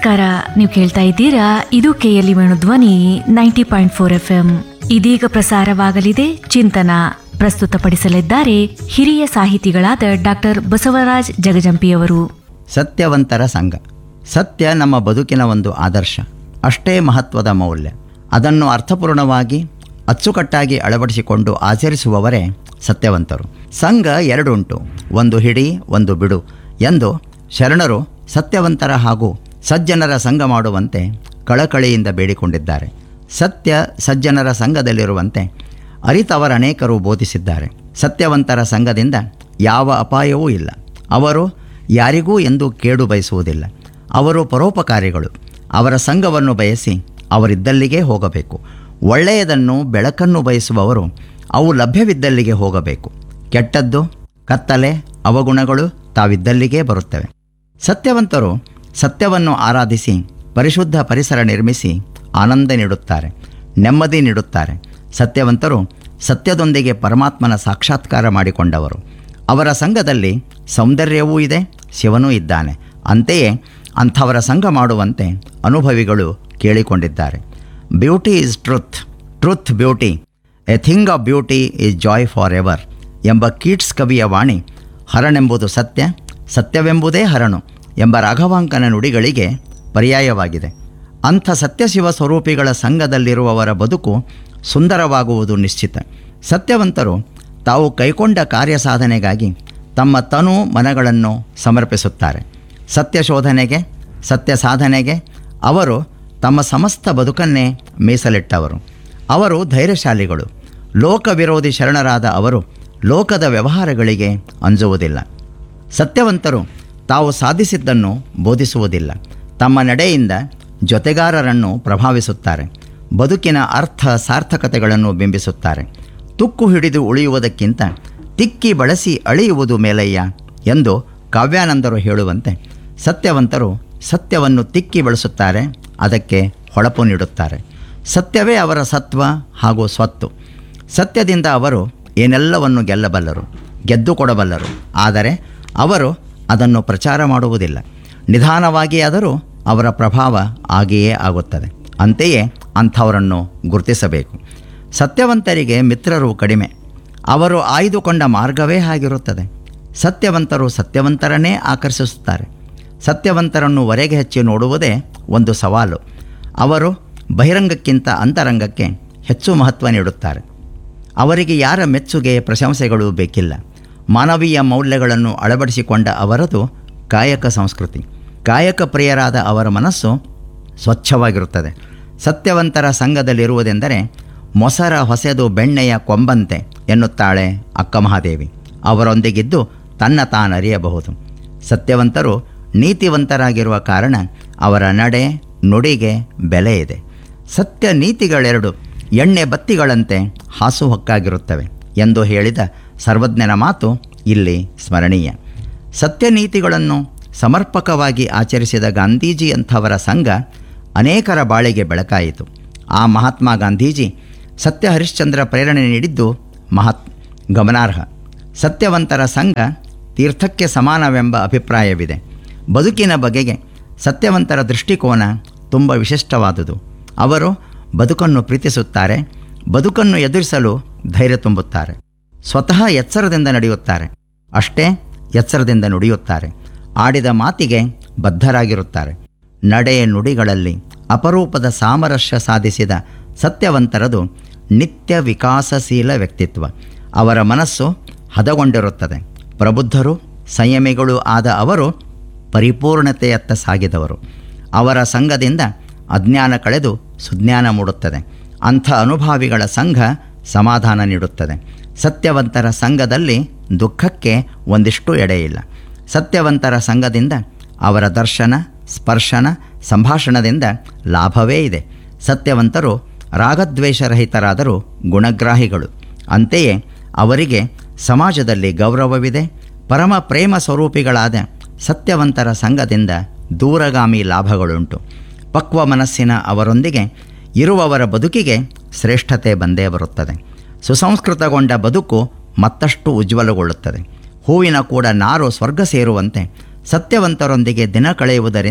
ನಮಸ್ಕಾರ ನೀವು ಕೇಳ್ತಾ ಇದ್ದೀರಾ ಇದು KLE Venu Dhwani ninety point four F M ಇದೀಗ ಪ್ರಸಾರವಾಗಲಿದೆ ಚಿಂತನ ಪ್ರಸ್ತುತಪಡಿಸಲಿದ್ದಾರೆ ಹಿರಿಯ ಸಾಹಿತಿಗಳಾದ ಡಾಕ್ಟರ್ ಬಸವರಾಜ್ ಜಗಜಂಪಿಯವರು ಸತ್ಯವಂತರ ಸಂಘ ಸತ್ಯ ನಮ್ಮ ಬದುಕಿನ ಒಂದು ಆದರ್ಶ ಅಷ್ಟೇ ಮಹತ್ವದ ಮೌಲ್ಯ ಅದನ್ನು ಅರ್ಥಪೂರ್ಣವಾಗಿ ಅಚ್ಚುಕಟ್ಟಾಗಿ ಅಳವಡಿಸಿಕೊಂಡು ಆಚರಿಸುವವರೇ ಸತ್ಯವಂತರು ಸಂಘ ಎರಡುಂಟು ಒಂದು ಹಿಡಿ ಒಂದು ಬಿಡು ಎಂದು ಶರಣರು ಸತ್ಯವಂತರ ಹಾಗೂ ಸಜ್ಜನರ ಸಂಘ ಮಾಡುವಂತೆ ಕಳಕಳಿಯಿಂದ ಬೇಡಿಕೊಂಡಿದ್ದಾರೆ ಸತ್ಯ ಸಜ್ಜನರ ಸಂಘದಲ್ಲಿರುವಂತೆ ಅರಿತವರ ಅನೇಕರು ಬೋಧಿಸಿದ್ದಾರೆ ಸತ್ಯವಂತರ ಸಂಘದಿಂದ ಯಾವ ಅಪಾಯವೂ ಇಲ್ಲ ಅವರು ಯಾರಿಗೂ ಎಂದು ಕೇಡು ಬಯಸುವುದಿಲ್ಲ ಅವರು ಪರೋಪಕಾರಿಗಳು ಅವರ ಸಂಘವನ್ನು ಬಯಸಿ ಅವರಿದ್ದಲ್ಲಿಗೆ ಹೋಗಬೇಕು ಒಳ್ಳೆಯದನ್ನು ಬೆಳಕನ್ನು ಬಯಸುವವರು ಅವು ಲಭ್ಯವಿದ್ದಲ್ಲಿಗೆ ಹೋಗಬೇಕು ಕೆಟ್ಟದ್ದು ಕತ್ತಲೆ ಅವಗುಣಗಳು ತಾವಿದ್ದಲ್ಲಿಗೆ ಬರುತ್ತವೆ ಸತ್ಯವಂತರು ಸತ್ಯವನ್ನು ಆರಾಧಿಸಿ ಪರಿಶುದ್ಧ ಪರಿಸರ ನಿರ್ಮಿಸಿ ಆನಂದ ನೀಡುತ್ತಾರೆ ನೆಮ್ಮದಿ ನೀಡುತ್ತಾರೆ ಸತ್ಯವಂತರು ಸತ್ಯದೊಂದಿಗೆ ಪರಮಾತ್ಮನ ಸಾಕ್ಷಾತ್ಕಾರ ಮಾಡಿಕೊಂಡವರು ಅವರ ಸಂಘದಲ್ಲಿ ಸೌಂದರ್ಯವೂ ಇದೆ ಶಿವನೂ ಇದ್ದಾನೆ ಅಂತೆಯೇ ಅಂಥವರ ಸಂಘ ಮಾಡುವಂತೆ ಅನುಭವಿಗಳು ಕೇಳಿಕೊಂಡಿದ್ದಾರೆ beauty is truth truth beauty a thing of beauty is joy for ever ಎಂಬ ಕೀಟ್ಸ್ ಕವಿಯ ವಾಣಿ ಹರನೆಂಬುದು ಸತ್ಯ ಸತ್ಯವೆಂಬುದೇ ಹರನು ಎಂಬ ರಾಘವಾಂಕನ ನುಡಿಗಳಿಗೆ ಪರ್ಯಾಯವಾಗಿದೆ ಅಂಥ ಸತ್ಯಶಿವ ಸ್ವರೂಪಿಗಳ ಸಂಘದಲ್ಲಿರುವವರ ಬದುಕು ಸುಂದರವಾಗುವುದು ನಿಶ್ಚಿತ ಸತ್ಯವಂತರು ತಾವು ಕೈಕೊಂಡ ಕಾರ್ಯ ಸಾಧನೆಗಾಗಿ ತಮ್ಮ ತನು ಮನಗಳನ್ನು ಸಮರ್ಪಿಸುತ್ತಾರೆ ಸತ್ಯ ಶೋಧನೆಗೆ ಸತ್ಯ ಸಾಧನೆಗೆ ಅವರು ತಮ್ಮ ಸಮಸ್ತ ಬದುಕನ್ನೇ ಮೀಸಲಿಟ್ಟವರು ಅವರು ಧೈರ್ಯಶಾಲಿಗಳು ಲೋಕ ವಿರೋಧಿ ಶರಣರಾದ ಅವರು ಲೋಕದ ವ್ಯವಹಾರಗಳಿಗೆ ಅಂಜುವುದಿಲ್ಲ ಸತ್ಯವಂತರು ತಾವು ಸಾಧಿಸಿದ್ದನ್ನು ಬೋಧಿಸುವುದಿಲ್ಲ ತಮ್ಮ ನಡೆಯಿಂದ ಜೊತೆಗಾರರನ್ನು ಪ್ರಭಾವಿಸುತ್ತಾರೆ ಬದುಕಿನ ಅರ್ಥ ಸಾರ್ಥಕತೆಗಳನ್ನು ಬಿಂಬಿಸುತ್ತಾರೆ ತುಕ್ಕು ಹಿಡಿದು ಉಳಿಯುವುದಕ್ಕಿಂತ ತಿಕ್ಕಿ ಬಳಸಿ ಅಳಿಯುವುದು ಮೇಲಯ್ಯ ಎಂದು ಕಾವ್ಯಾನಂದರು ಹೇಳುವಂತೆ ಸತ್ಯವಂತರು ಸತ್ಯವನ್ನು ತಿಕ್ಕಿ ಬಳಸುತ್ತಾರೆ ಅದಕ್ಕೆ ಹೊಳಪು ನೀಡುತ್ತಾರೆ ಸತ್ಯವೇ ಅವರ ಸತ್ವ ಹಾಗೂ ಸ್ವತ್ತು ಸತ್ಯದಿಂದ ಅವರು ಏನೆಲ್ಲವನ್ನು ಗೆಲ್ಲಬಲ್ಲರು ಗೆದ್ದು ಕೊಡಬಲ್ಲರು ಆದರೆ ಅವರು ಅದನ್ನು ಪ್ರಚಾರ ಮಾಡುವುದಿಲ್ಲ ನಿಧಾನವಾಗಿ ಆದರೂ ಅವರ ಪ್ರಭಾವ ಆಗಿಯೇ ಆಗುತ್ತದೆ ಅಂತೆಯೇ ಅಂಥವರನ್ನು ಗುರುತಿಸಬೇಕು ಸತ್ಯವಂತರಿಗೆ ಮಿತ್ರರು ಕಡಿಮೆ ಅವರು ಆಯ್ದುಕೊಂಡ ಮಾರ್ಗವೇ ಆಗಿರುತ್ತದೆ ಸತ್ಯವಂತರು ಸತ್ಯವಂತರನ್ನೇ ಆಕರ್ಷಿಸುತ್ತಾರೆ ಸತ್ಯವಂತರನ್ನು ಹೊರಗೆ ಹಚ್ಚಿ ನೋಡುವುದೇ ಒಂದು ಸವಾಲು ಅವರು ಬಹಿರಂಗಕ್ಕಿಂತ ಅಂತರಂಗಕ್ಕೆ ಹೆಚ್ಚು ಮಹತ್ವ ನೀಡುತ್ತಾರೆ ಅವರಿಗೆ ಯಾರ ಮೆಚ್ಚುಗೆ ಪ್ರಶಂಸೆಗಳು ಬೇಕಿಲ್ಲ ಮಾನವೀಯ ಮೌಲ್ಯಗಳನ್ನು ಅಳವಡಿಸಿಕೊಂಡ ಅವರದು ಕಾಯಕ ಸಂಸ್ಕೃತಿ ಕಾಯಕ ಪ್ರಿಯರಾದ ಅವರ ಮನಸ್ಸು ಸ್ವಚ್ಛವಾಗಿರುತ್ತದೆ ಸತ್ಯವಂತರ ಸಂಘದಲ್ಲಿರುವುದೆಂದರೆ ಮೊಸರ ಹೊಸೆದು ಬೆಣ್ಣೆಯ ಕೊಂಬಂತೆ ಎನ್ನುತ್ತಾಳೆ ಅಕ್ಕಮಹಾದೇವಿ ಅವರೊಂದಿಗಿದ್ದು ತನ್ನ ತಾನರಿಯಬಹುದು ಸತ್ಯವಂತರು ನೀತಿವಂತರಾಗಿರುವ ಕಾರಣ ಅವರ ನಡೆ ನುಡಿಗೆ ಬೆಲೆ ಇದೆ ಸತ್ಯ ನೀತಿಗಳೆರಡು ಎಣ್ಣೆ ಬತ್ತಿಗಳಂತೆ ಹಾಸುಹೊಕ್ಕಾಗಿರುತ್ತವೆ ಎಂದು ಹೇಳಿದ ಸರ್ವಜ್ಞನ ಮಾತು ಇಲ್ಲಿ ಸ್ಮರಣೀಯ ಸತ್ಯ ನೀತಿಗಳನ್ನು ಸಮರ್ಪಕವಾಗಿ ಆಚರಿಸಿದ ಗಾಂಧೀಜಿಯಂಥವರ ಸಂಘ ಅನೇಕರ ಬಾಳಿಗೆ ಬೆಳಕಾಯಿತು ಆ ಮಹಾತ್ಮ ಗಾಂಧೀಜಿ ಸತ್ಯ ಹರಿಶ್ಚಂದ್ರ ಪ್ರೇರಣೆ ನೀಡಿದ್ದು ಮಹತ್ ಗಮನಾರ್ಹ ಸತ್ಯವಂತರ ಸಂಘ ತೀರ್ಥಕ್ಕೆ ಸಮಾನವೆಂಬ ಅಭಿಪ್ರಾಯವಿದೆ ಬದುಕಿನ ಬಗೆಗೆ ಸತ್ಯವಂತರ ದೃಷ್ಟಿಕೋನ ತುಂಬ ವಿಶಿಷ್ಟವಾದುದು ಅವರು ಬದುಕನ್ನು ಪ್ರೀತಿಸುತ್ತಾರೆ ಬದುಕನ್ನು ಎದುರಿಸಲು ಧೈರ್ಯ ತುಂಬುತ್ತಾರೆ ಸ್ವತಃ ಎಚ್ಚರದಿಂದ ನಡೆಯುತ್ತಾರೆ ಅಷ್ಟೇ ಎಚ್ಚರದಿಂದ ನುಡಿಯುತ್ತಾರೆ ಆಡಿದ ಮಾತಿಗೆ ಬದ್ಧರಾಗಿರುತ್ತಾರೆ ನಡೆ ನುಡಿಗಳಲ್ಲಿ ಅಪರೂಪದ ಸಾಮರಸ್ಯ ಸಾಧಿಸಿದ ಸತ್ಯವಂತರದು ನಿತ್ಯ ವಿಕಾಸಶೀಲ ವ್ಯಕ್ತಿತ್ವ ಅವರ ಮನಸ್ಸು ಹದಗೊಂಡಿರುತ್ತದೆ ಪ್ರಬುದ್ಧರು ಸಂಯಮಿಗಳು ಆದ ಅವರು ಪರಿಪೂರ್ಣತೆಯತ್ತ ಸಾಗಿದವರು ಅವರ ಸಂಘದಿಂದ ಅಜ್ಞಾನ ಕಳೆದು ಸುಜ್ಞಾನ ಮೂಡುತ್ತದೆ ಅಂಥ ಅನುಭಾವಿಗಳ ಸಂಘ ಸಮಾಧಾನ ನೀಡುತ್ತದೆ ಸತ್ಯವಂತರ ಸಂಘದಲ್ಲಿ ದುಃಖಕ್ಕೆ ಒಂದಿಷ್ಟು ಎಡೆಯಿಲ್ಲ ಸತ್ಯವಂತರ ಸಂಘದಿಂದ ಅವರ ದರ್ಶನ ಸ್ಪರ್ಶನ ಸಂಭಾಷಣದಿಂದ ಲಾಭವೇ ಇದೆ ಸತ್ಯವಂತರು ರಾಗದ್ವೇಷರಹಿತರಾದರೂ ಗುಣಗ್ರಾಹಿಗಳು ಅಂತೆಯೇ ಅವರಿಗೆ ಸಮಾಜದಲ್ಲಿ ಗೌರವವಿದೆ ಪರಮ ಪ್ರೇಮ ಸ್ವರೂಪಿಗಳಾದ ಸತ್ಯವಂತರ ಸಂಘದಿಂದ ದೂರಗಾಮಿ ಲಾಭಗಳುಂಟು ಪಕ್ವ ಮನಸ್ಸಿನ ಅವರೊಂದಿಗೆ ಇರುವವರ ಬದುಕಿಗೆ ಶ್ರೇಷ್ಠತೆ ಬಂದೇ ಬರುತ್ತದೆ ಸುಸಂಸ್ಕೃತಗೊಂಡ ಬದುಕು ಮತ್ತಷ್ಟು ಉಜ್ವಲಗೊಳ್ಳುತ್ತದೆ ಹೂವಿನ ಕೂಡ ನಾರು ಸ್ವರ್ಗ ಸೇರುವಂತೆ ಸತ್ಯವಂತರೊಂದಿಗೆ ದಿನ ಕಳೆಯುವುದರಿಂದ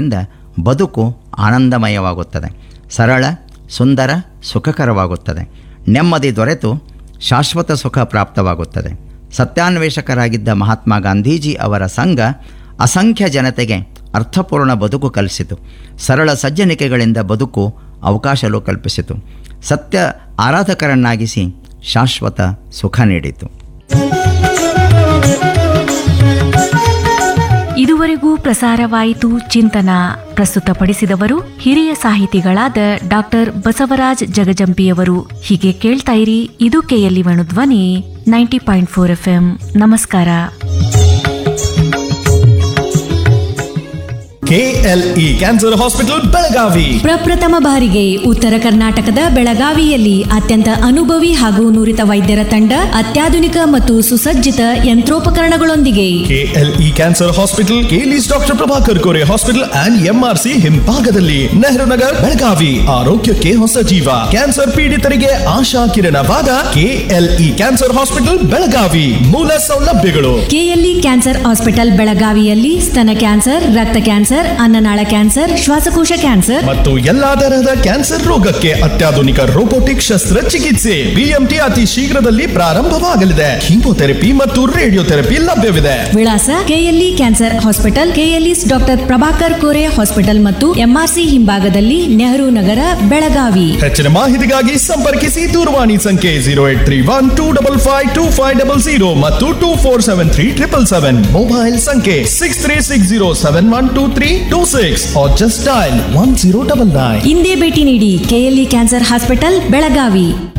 ಬದುಕು ಆನಂದಮಯವಾಗುತ್ತದೆ ಸರಳ ಸುಂದರ ಸುಖಕರವಾಗುತ್ತದೆ ನೆಮ್ಮದಿ ದೊರೆತು ಶಾಶ್ವತ ಸುಖ ಪ್ರಾಪ್ತವಾಗುತ್ತದೆ ಸತ್ಯಾನ್ವೇಷಕರಾಗಿದ್ದ ಮಹಾತ್ಮ ಗಾಂಧೀಜಿ ಅವರ ಸಂಘ ಅಸಂಖ್ಯ ಜನತೆಗೆ ಅರ್ಥಪೂರ್ಣ ಬದುಕು ಕಲಿಸಿತು ಸರಳ ಸಜ್ಜನಿಕೆಗಳಿಂದ ಬದುಕು ಅವಕಾಶಲು ಕಲ್ಪಿಸಿತು ಸತ್ಯ ಆರಾಧಕರನ್ನಾಗಿಸಿ ಶಾಶ್ವತ ಸುಖ ನೀಡಿತು ಇದುವರೆಗೂ ಪ್ರಸಾರವಾಯಿತು ಚಿಂತನ ಪ್ರಸ್ತುತಪಡಿಸಿದವರು ಹಿರಿಯ ಸಾಹಿತಿಗಳಾದ ಡಾಕ್ಟರ್ ಬಸವರಾಜ್ ಜಗಜಂಪಿಯವರು ಹೀಗೆ ಕೇಳ್ತಾ ಇರಿ ಇದು KLE Dhwani ninety point four F ನಮಸ್ಕಾರ ಕೆಎಲ್ಇ ಕ್ಯಾನ್ಸರ್ ಹಾಸ್ಪಿಟಲ್ ಬೆಳಗಾವಿ ಪ್ರಪ್ರಥಮ ಬಾರಿಗೆ ಉತ್ತರ ಕರ್ನಾಟಕದ ಬೆಳಗಾವಿಯಲ್ಲಿ ಅತ್ಯಂತ ಅನುಭವಿ ಹಾಗೂ ನುರಿತ ವೈದ್ಯರ ತಂಡ ಅತ್ಯಾಧುನಿಕ ಮತ್ತು ಸುಸಜ್ಜಿತ ಯಂತ್ರೋಪಕರಣಗಳೊಂದಿಗೆ KLE cancer hospital KLE's doctor Prabhakar Kore hospital and MRC ಹಿಂಭಾಗದಲ್ಲಿ ನೆಹರು ನಗರ್ ಬೆಳಗಾವಿ ಆರೋಗ್ಯಕ್ಕೆ ಹೊಸ ಜೀವ ಕ್ಯಾನ್ಸರ್ ಪೀಡಿತರಿಗೆ ಆಶಾ ಕಿರಣವಾದ ಕೆಎಲ್ಇ ಕ್ಯಾನ್ಸರ್ ಹಾಸ್ಪಿಟಲ್ ಬೆಳಗಾವಿ ಮೂಲ ಸೌಲಭ್ಯಗಳು ಕೆಎಲ್ಇ ಕ್ಯಾನ್ಸರ್ ಹಾಸ್ಪಿಟಲ್ ಬೆಳಗಾವಿಯಲ್ಲಿ ಸ್ತನ ಕ್ಯಾನ್ಸರ್ ರಕ್ತ ಕ್ಯಾನ್ಸರ್ ಅನ್ನನಾಳ ಕ್ಯಾನ್ಸರ್ ಶ್ವಾಸಕೋಶ ಕ್ಯಾನ್ಸರ್ ಮತ್ತು ಎಲ್ಲಾ ತರಹದ ಕ್ಯಾನ್ಸರ್ ರೋಗಕ್ಕೆ ಅತ್ಯಾಧುನಿಕ ರೋಬೋಟಿಕ್ ಶಸ್ತ್ರಚಿಕಿತ್ಸೆ ಬಿಎಂಟಿ ಅತಿ ಶೀಘ್ರದಲ್ಲಿ ಪ್ರಾರಂಭವಾಗಲಿದೆ ಕೀಮೋಥೆರಪಿ ಮತ್ತು ರೇಡಿಯೋಥೆರಪಿ ಲಭ್ಯವಿದೆ ವಿಳಾಸ KLE cancer hospital KLE's doctor Prabhakar Kore hospital ಮತ್ತು ಎಂಆರ್ಸಿ ಹಿಂಭಾಗದಲ್ಲಿ ನೆಹರು ನಗರ ಬೆಳಗಾವಿ ಹೆಚ್ಚಿನ ಮಾಹಿತಿಗಾಗಿ ಸಂಪರ್ಕಿಸಿ ದೂರವಾಣಿ ಸಂಖ್ಯೆ zero eight three one two double five two five double zero ಮತ್ತು two four seven three triple seven mobile ಸಂಖ್ಯೆ six three six zero seven one two three two six just dial one zero double nine ಇಂದೇ ಭೇಟಿ ನೀಡಿ KLE cancer hospital Belagavi